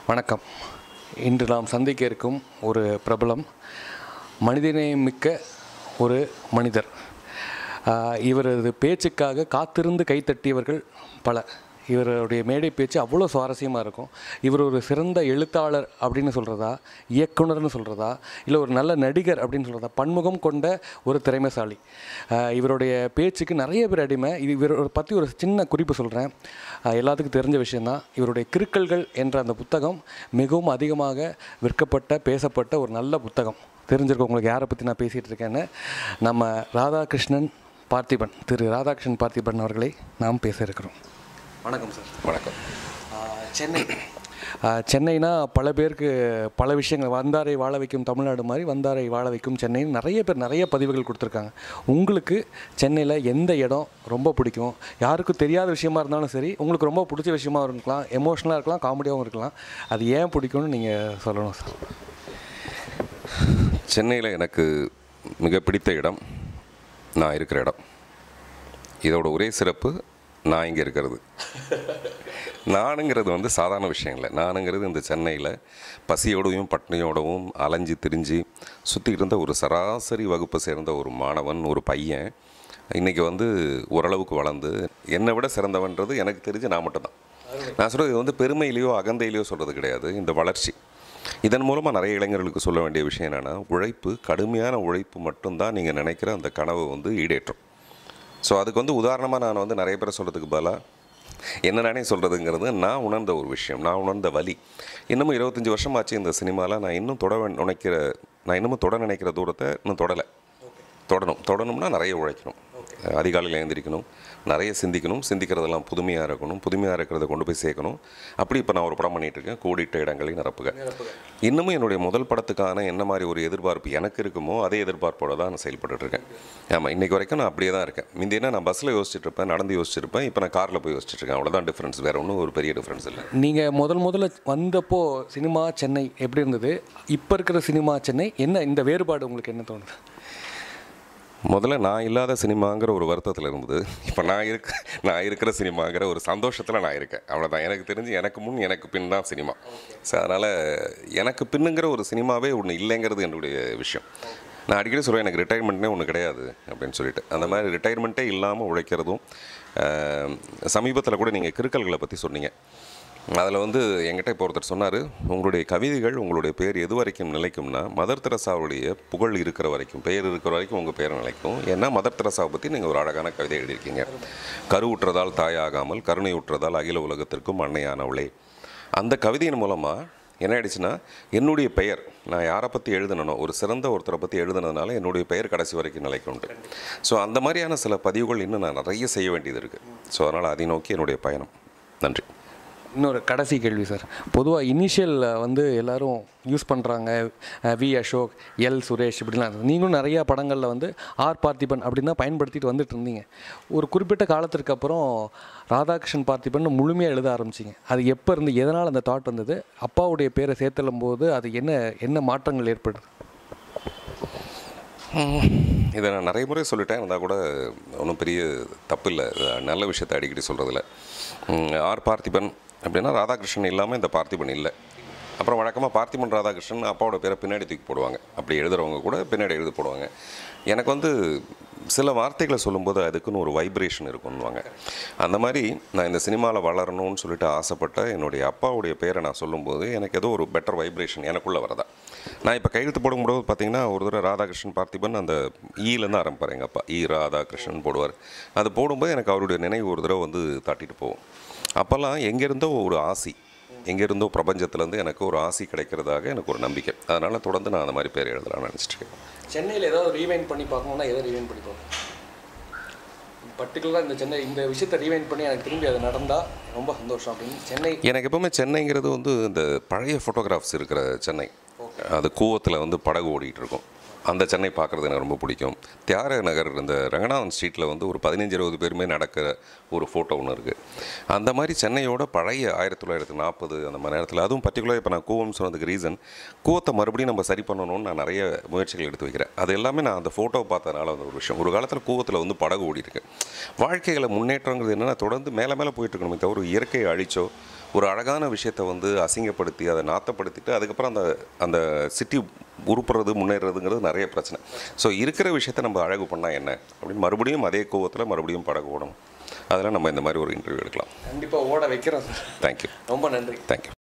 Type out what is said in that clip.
வணக்கம் இன்று நாம் சந்திக்க இருக்கும் ஒரு பிரபலம் மனிதநேயம் மிக்க ஒரு மனிதர் ஆஹ் இவரது பேச்சுக்காக காத்திருந்து கைத்தட்டியவர்கள் பல இவருடைய மேடை பேச்சு அவ்வளோ சுவாரஸ்யமாக இருக்கும் இவர் ஒரு சிறந்த எழுத்தாளர் அப்படின்னு சொல்கிறதா இயக்குனர்னு சொல்கிறதா இல்லை ஒரு நல்ல நடிகர் அப்படின்னு சொல்கிறதா பன்முகம் கொண்ட ஒரு திறமைசாலி ஆஹ் இவருடைய பேச்சுக்கு நிறைய பேர் அடிமை இது இவரை பற்றி ஒரு சின்ன குறிப்பு சொல்கிறேன் எல்லாத்துக்கும் தெரிஞ்ச விஷயந்தான் இவருடைய கிறுக்கல்கள் என்ற அந்த புத்தகம் மிகவும் அதிகமாக விற்கப்பட்ட பேசப்பட்ட ஒரு நல்ல புத்தகம் தெரிஞ்சிருக்கும் உங்களுக்கு யாரை பற்றி நான் பேசிகிட்டு இருக்கேன்னு நம்ம ராதாகிருஷ்ணன் பார்த்திபன் திரு ராதாகிருஷ்ணன் பார்த்திபன் அவர்களை நாம் பேச இருக்கிறோம் வணக்கம் சார் வணக்கம் சென்னை ஆஹ் சென்னைனா பல பேருக்கு பல விஷயங்கள் வந்தாரை வாழ வைக்கும் தமிழ்நாடு மாதிரி வந்தாரை வாழ வைக்கும் சென்னைன்னு நிறைய பேர் நிறைய பதிவுகள் கொடுத்துருக்காங்க உங்களுக்கு சென்னையில் எந்த இடம் ரொம்ப பிடிக்கும் யாருக்கும் தெரியாத விஷயமா இருந்தாலும் சரி உங்களுக்கு ரொம்ப பிடிச்ச விஷயமா இருக்கலாம் எமோஷ்னலாக இருக்கலாம் காமெடியாகவும் இருக்கலாம் அது ஏன் பிடிக்கும்னு நீங்கள் சொல்லணும் சார் சென்னையில் எனக்கு மிக பிடித்த இடம் நான் இருக்கிற இடம் இதோட ஒரே சிறப்பு நான் இங்கே இருக்கிறது நானுங்கிறது வந்து சாதாரண விஷயம் இல்லை நானுங்கிறது இந்த சென்னையில் பசியோடவும் பட்னியோடவும் அலைஞ்சு திரிஞ்சு சுற்றிக்கிட்டு இருந்த ஒரு சராசரி வகுப்பை சேர்ந்த ஒரு மாணவன் ஒரு பையன் இன்றைக்கி வந்து ஓரளவுக்கு வளர்ந்து என்னை விட சிறந்தவன்றது எனக்கு தெரிஞ்சு நான் மட்டும்தான் நான் சொல்கிறது இது வந்து பெருமையிலையோ அகந்தையிலையோ சொல்கிறது கிடையாது இந்த வளர்ச்சி இதன் மூலமாக நிறைய இளைஞர்களுக்கு சொல்ல வேண்டிய விஷயம் என்னென்னா உழைப்பு கடுமையான உழைப்பு மட்டும்தான் நீங்கள் நினைக்கிற அந்த கனவை வந்து ஈடேற்றும் ஸோ அதுக்கு வந்து உதாரணமாக நான் வந்து நிறைய பேரை சொல்கிறதுக்கு பதிலாக என்ன நானே சொல்கிறதுங்கிறது நான் உணர்ந்த ஒரு விஷயம் நான் உணர்ந்த வலி இன்னமும் இருபத்தஞ்சி வருஷமாச்சு இந்த சினிமாவில் நான் இன்னும் தொட வே- நினைக்கிற நான் இன்னமும் தொட நினைக்கிற தூரத்தை இன்னும் தொடலை தொடணும் தொடணும்னா நிறைய உழைக்கணும் அதிகாலையில் எழுந்திரிக்கணும் நிறைய சிந்திக்கணும் சிந்திக்கிறதெல்லாம் புதுமையாக இருக்கணும் புதுமையாக இருக்கிறத கொண்டு போய் சேர்க்கணும் அப்படி இப்போ நான் ஒரு படம் பண்ணிட்டு இருக்கேன் கோடிட்ட இடங்களை நிரப்புக இன்னமும் என்னுடைய முதல் படத்துக்கான என்ன மாதிரி ஒரு எதிர்பார்ப்பு எனக்கு இருக்குமோ அதே எதிர்பார்ப்போட தான் நான் செயல்பட்டுட்டு இருக்கேன் ஆமாம் இன்னைக்கு வரைக்கும் நான் அப்படியே தான் இருக்கேன் முந்தினா நான் பஸ்ஸில் யோசிச்சுட்டு இருப்பேன் நடந்து யோசிச்சிருப்பேன் இப்போ நான் காரில் போய் யோசிச்சுட்டு இருக்கேன் அவ்வளோதான் டிஃப்ரென்ஸ் வேறு ஒன்றும் ஒரு பெரிய டிஃப்ரென்ஸ் இல்லை நீங்கள் முதல் முதல்ல வந்தப்போ சினிமா சென்னை எப்படி இருந்தது இப்போ இருக்கிற சினிமா சென்னை என்ன இந்த வேறுபாடு உங்களுக்கு என்ன தோணுது முதல்ல நான் இல்லாத சினிமாங்கிற ஒரு வருத்தத்தில் இருந்தது இப்போ நான் இருக்க நான் இருக்கிற சினிமாங்கிற ஒரு சந்தோஷத்தில் நான் இருக்கேன் அவ்வளோதான் எனக்கு தெரிஞ்சு எனக்கு முன் எனக்கு பின் தான் சினிமா ஸோ அதனால் எனக்கு பின்னுங்கிற ஒரு சினிமாவே ஒன்று இல்லைங்கிறது என்னுடைய விஷயம் நான் அடிக்கடி சொல்லுவேன் எனக்கு ரிட்டையர்மெண்ட்னே ஒன்று கிடையாது அப்படின்னு சொல்லிட்டு அந்த மாதிரி ரிட்டையர்மெண்ட்டே இல்லாமல் உழைக்கிறதும் சமீபத்தில் கூட நீங்கள் கிறுக்கல்களை பற்றி சொன்னீங்க அதில் வந்து என்கிட்ட இப்போ ஒருத்தர் சொன்னார் உங்களுடைய கவிதைகள் உங்களுடைய பேர் எது வரைக்கும் நிலைக்கும்னா மதர் தெரசாவுடைய புகழ் இருக்கிற வரைக்கும் பெயர் இருக்கிற வரைக்கும் உங்கள் பெயர் நிலைக்கும் ஏன்னா மதர் தெரசாவை பற்றி நீங்கள் ஒரு அழகான கவிதை எழுதியிருக்கீங்க கருவுற்றதால் தாயாகாமல் கருணை உற்றதால் அகில உலகத்திற்கும் அன்னையானவளே அந்த கவிதையின் மூலமாக என்ன ஆயிடுச்சுன்னா என்னுடைய பெயர் நான் யாரை பற்றி எழுதணும் ஒரு சிறந்த ஒருத்தரை பற்றி எழுதுனதுனால என்னுடைய பெயர் கடைசி வரைக்கும் நிலைக்குண்டு ஸோ அந்த மாதிரியான சில பதிவுகள் இன்னும் நான் நிறைய செய்ய வேண்டியது இருக்குது ஸோ அதனால் அதை நோக்கி என்னுடைய பயணம் நன்றி இன்னொரு கடைசி கேள்வி சார் பொதுவாக இனிஷியல் வந்து எல்லாரும் யூஸ் பண்ணுறாங்க வி அசோக் எல் சுரேஷ் இப்படிலாம் இருக்கு. நீங்களும் நிறையா படங்களில் வந்து ஆர் பார்த்திபன் அப்படின்னு தான் பயன்படுத்திட்டு வந்துட்டு இருந்தீங்க ஒரு குறிப்பிட்ட காலத்திற்கு அப்புறம் ராதாகிருஷ்ணன் பார்த்திபன் முழுமையாக எழுத ஆரம்பிச்சிங்க அது எப்போ இருந்து எதனால் அந்த தாட் வந்தது அப்பாவுடைய பேரை சேர்த்தலும் போது அது என்ன என்ன மாற்றங்கள் ஏற்படுது இதை நான் நிறைய முறை சொல்லிட்டேன் இருந்தால் கூட ஒன்றும் பெரிய தப்பு இல்லை நல்ல விஷயத்தை அடிக்கடி சொல்கிறதில்ல ஆர் பார்த்திபன் அப்படின்னா ராதாகிருஷ்ணன் இல்லாமல் இந்த பார்த்திபன் இல்லை அப்புறம் வழக்கமாக பார்த்திபன் ராதாகிருஷ்ணன் அப்பாவோட பேரை பின்னாடி தூக்கி போடுவாங்க அப்படி எழுதுறவங்க கூட பின்னாடி எழுதி போடுவாங்க எனக்கு வந்து சில வார்த்தைகளை சொல்லும்போது அதுக்குன்னு ஒரு வைப்ரேஷன் இருக்குன்னுவாங்க அந்த மாதிரி நான் இந்த சினிமாவில் வளரணும்னு சொல்லிட்டு ஆசைப்பட்ட என்னுடைய அப்பாவுடைய பேரை நான் சொல்லும்போது எனக்கு ஏதோ ஒரு பெட்டர் வைப்ரேஷன் எனக்குள்ளே வரதா நான் இப்போ கையெழுத்து போடும்போது பார்த்தீங்கன்னா ஒரு தடவை ராதாகிருஷ்ணன் பார்த்திபன் அந்த ஈலேருந்து ஆரம்பிப்பார் எங்கள் அப்பா ஈ ராதாகிருஷ்ணன் போடுவார் அது போடும்போது எனக்கு அவருடைய நினைவு ஒரு தடவை வந்து தட்டிட்டு போகும் அப்போல்லாம் எங்கேருந்தோ ஒரு ஆசி எங்கேருந்தோ பிரபஞ்சத்துலேருந்து எனக்கு ஒரு ஆசி கிடைக்கிறதாக எனக்கு ஒரு நம்பிக்கை அதனால் தொடர்ந்து நான் அந்த மாதிரி பேர் எழுதலாம்னு நினச்சிட்டு இருக்கேன் சென்னையில் ஏதாவது ரீவைண்ட் பண்ணி பார்க்கணுன்னா எதை ரீவைண்ட் பண்ணி பார்க்கணும் பர்டிகுலராக இந்த சென்னை இந்த விஷயத்தை ரீவைண்ட் பண்ணி எனக்கு திரும்பி அது நடந்தால் ரொம்ப சந்தோஷம் அப்படின்னு சென்னை எனக்கு எப்பவுமே சென்னைங்கிறது வந்து இந்த பழைய ஃபோட்டோகிராஃப்ஸ் இருக்கிற சென்னை அது கூவத்தில் வந்து படகு ஓடிட்டு இருக்கும் அந்த சென்னை பார்க்குறது எனக்கு ரொம்ப பிடிக்கும் தியாக நகர் இந்த ரங்கநாதன் ஸ்ட்ரீட்டில் வந்து ஒரு பதினஞ்சு இருபது பேருமே நடக்கிற ஒரு ஃபோட்டோ ஒன்று இருக்குது அந்த மாதிரி சென்னையோட பழைய ஆயிரத்தி தொள்ளாயிரத்தி நாற்பது அந்த மாதிரி நேரத்தில் அதுவும் பர்டிகுலராக இப்போ நான் கூவம்னு சொன்னதுக்கு ரீசன் கூவத்தை மறுபடியும் நம்ம சரி பண்ணணும்னு நான் நிறைய முயற்சிகள் எடுத்து வைக்கிறேன் அது எல்லாமே நான் அந்த ஃபோட்டோ பார்த்ததுனால வந்த ஒரு விஷயம் ஒரு காலத்தில் கூவத்தில் வந்து படகு ஓடி இருக்கு வாழ்க்கைகளை முன்னேற்றங்கிறது என்னென்னா தொடர்ந்து மேலே மேலே போயிட்டு இருக்கணுமே தவிர ஒரு இயற்கையை அழிச்சோ ஒரு அழகான விஷயத்தை வந்து அசிங்கப்படுத்தி அதை நாத்தப்படுத்திட்டு அதுக்கப்புறம் அந்த அந்த சிட்டி உருப்புறது முன்னேறதுங்கிறது நிறைய பிரச்சனை ஸோ இருக்கிற விஷயத்தை நம்ம அழகு பண்ணால் என்ன அப்படின்னு மறுபடியும் அதே கோவத்தில் மறுபடியும் படகு ஓடணும் அதெல்லாம் நம்ம இந்த மாதிரி ஒரு இன்டர்வியூ எடுக்கலாம் கண்டிப்பாக ஓட வைக்கிறோம் சார் தேங்க்யூ ரொம்ப நன்றி தேங்க்யூ